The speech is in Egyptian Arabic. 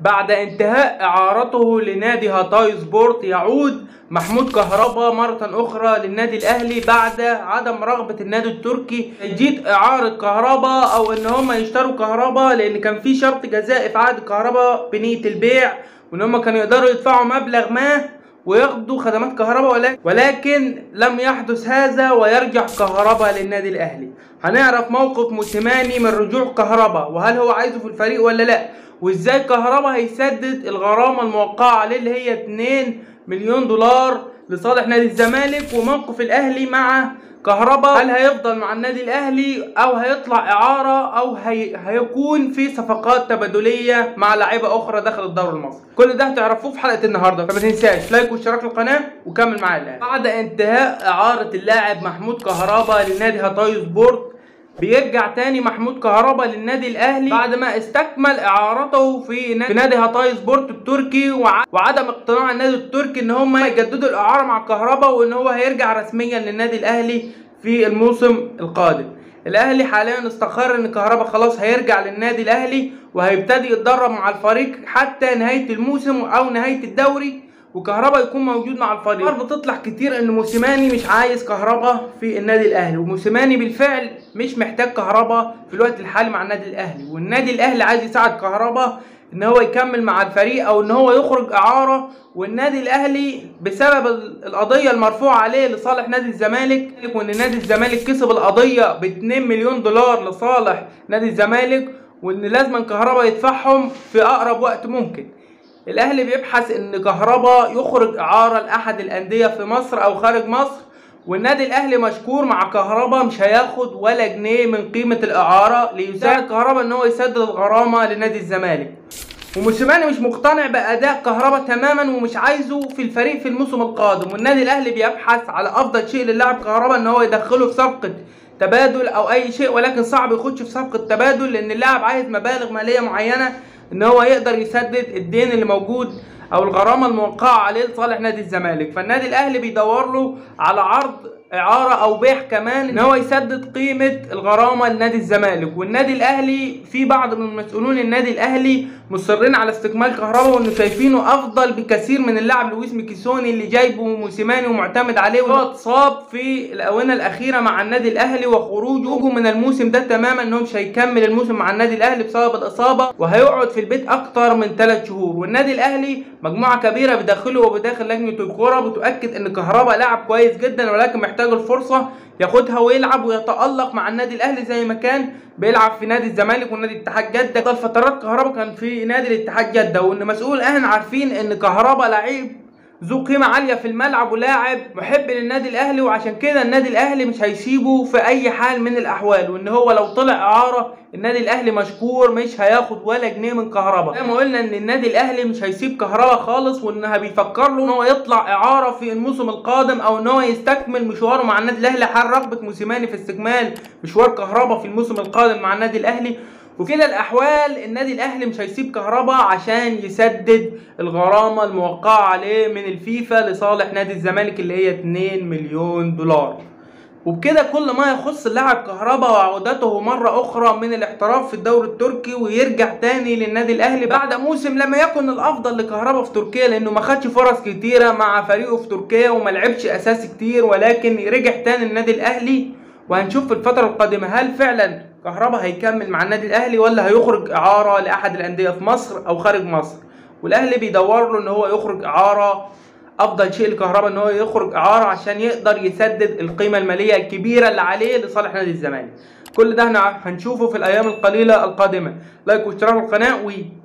بعد انتهاء اعارته لنادي هاتاي سبورت يعود محمود كهربا مرة أخرى للنادي الأهلي بعد عدم رغبة النادي التركي تجديد إعارة كهربا أو إن هم يشتروا كهربا لأن كان في شرط جزائي في عقد كهربا بنية البيع وإن هم كانوا يقدروا يدفعوا مبلغ ما وياخدوا خدمات كهرباء ولكن, ولكن لم يحدث هذا ويرجع كهرباء للنادي الاهلي هنعرف موقف موسيماني من رجوع كهرباء وهل هو عايزه في الفريق ولا لا وازاي كهرباء هيسدد الغرامه الموقعه عليه اللي هي 2 مليون دولار لصالح نادي الزمالك وموقف الاهلي مع كهرباء هل هيفضل مع النادي الاهلي او هيطلع اعاره او هي... هيكون في صفقات تبادليه مع لعيبه اخرى داخل الدوري المصري كل ده هتعرفوه في حلقه النهارده فما تنساش لايك واشتراك للقناه وكمل معايا الان بعد انتهاء اعاره اللاعب محمود كهرباء للنادي هاتاي سبورت بيرجع تاني محمود كهربا للنادي الاهلي بعد ما استكمل اعارته في نادي هاتاي سبورت التركي وعدم اقتناع النادي التركي ان هم يجددوا الاعاره مع كهربا وان هو هيرجع رسميا للنادي الاهلي في الموسم القادم الاهلي حاليا استقر ان كهربا خلاص هيرجع للنادي الاهلي وهيبتدي يتدرب مع الفريق حتى نهايه الموسم او نهايه الدوري وكهربا يكون موجود مع الفريق بتطلع كتير ان موسيماني مش عايز كهربا في النادي الاهلي وموسيماني بالفعل مش محتاج كهربا في الوقت الحالي مع النادي الاهلي والنادي الاهلي عايز يساعد كهربا ان هو يكمل مع الفريق او ان هو يخرج اعاره والنادي الاهلي بسبب القضيه المرفوعه عليه لصالح نادي الزمالك وان نادي الزمالك كسب القضيه ب 2 مليون دولار لصالح نادي الزمالك وان لازم كهربا يدفعهم في اقرب وقت ممكن الاهلي بيبحث ان كهربا يخرج اعاره لاحد الانديه في مصر او خارج مصر والنادي الاهلي مشكور مع كهربا مش هياخد ولا جنيه من قيمه الاعاره ليساعد كهربا ان هو يسدد الغرامه لنادي الزمالك وموسيماني مش مقتنع باداء كهربا تماما ومش عايزه في الفريق في الموسم القادم والنادي الاهلي بيبحث على افضل شيء للاعب كهربا ان هو يدخله في صفقه تبادل او اي شيء ولكن صعب يخش في صفقه تبادل لان اللاعب عايز مبالغ ماليه معينه ان هو يقدر يسدد الدين اللي موجود او الغرامه الموقعه عليه لصالح نادي الزمالك فالنادي الاهلي بيدور له على عرض اعاره او بيع كمان ان هو يسدد قيمه الغرامه لنادي الزمالك والنادي الاهلي في بعض من مسؤولون النادي الاهلي مصرين على استكمال كهربا وانه شايفينه افضل بكثير من اللاعب لويس ميكيسوني اللي جايبه موسيماني ومعتمد عليه وهو اتصاب في الاونه الاخيره مع النادي الاهلي وخروجه من الموسم ده تماما انه مش هيكمل الموسم مع النادي الاهلي بسبب الاصابه وهيقعد في البيت اكتر من 3 شهور والنادي الاهلي مجموعه كبيره بداخله وبداخل لجنه الكوره بتؤكد ان كهربا لاعب كويس جدا ولكن محتاج الفرصه ياخدها ويلعب ويتالق مع النادي الاهلي زي ما كان بيلعب في نادي الزمالك ونادي اتحاد جده الفترات كهربا كان في نادي الاتحاد جده وان مسؤول اهل عارفين ان كهربا لعيب ذو قيمة عالية في الملعب ولاعب محب للنادي الأهلي وعشان كده النادي الأهلي مش هيسيبه في أي حال من الأحوال وإن هو لو طلع إعارة النادي الأهلي مشكور مش هياخد ولا جنيه من كهربا زي ما قلنا إن النادي الأهلي مش هيسيب كهربا خالص وإنها بيفكر له إن هو يطلع إعارة في الموسم القادم أو إن هو يستكمل مشواره مع النادي الأهلي حال رغبة موسيماني في استكمال مشوار كهربا في الموسم القادم مع النادي الأهلي وكلا الاحوال النادي الاهلي مش هيسيب كهربا عشان يسدد الغرامه الموقعه عليه من الفيفا لصالح نادي الزمالك اللي هي 2 مليون دولار وبكده كل ما يخص اللاعب كهربا وعودته مرة أخرى من الاحتراف في الدوري التركي ويرجع تاني للنادي الأهلي بعد موسم لم يكن الأفضل لكهربا في تركيا لأنه ما خدش فرص كتيرة مع فريقه في تركيا وما لعبش أساسي كتير ولكن رجع تاني للنادي الأهلي وهنشوف في الفترة القادمة هل فعلا كهربا هيكمل مع النادي الاهلي ولا هيخرج اعاره لاحد الانديه في مصر او خارج مصر والاهلي بيدور له ان هو يخرج اعاره افضل شيء لكهربا ان هو يخرج اعاره عشان يقدر يسدد القيمه الماليه الكبيره اللي عليه لصالح نادي الزمالك كل ده هنشوفه في الايام القليله القادمه لايك واشتراك القناه و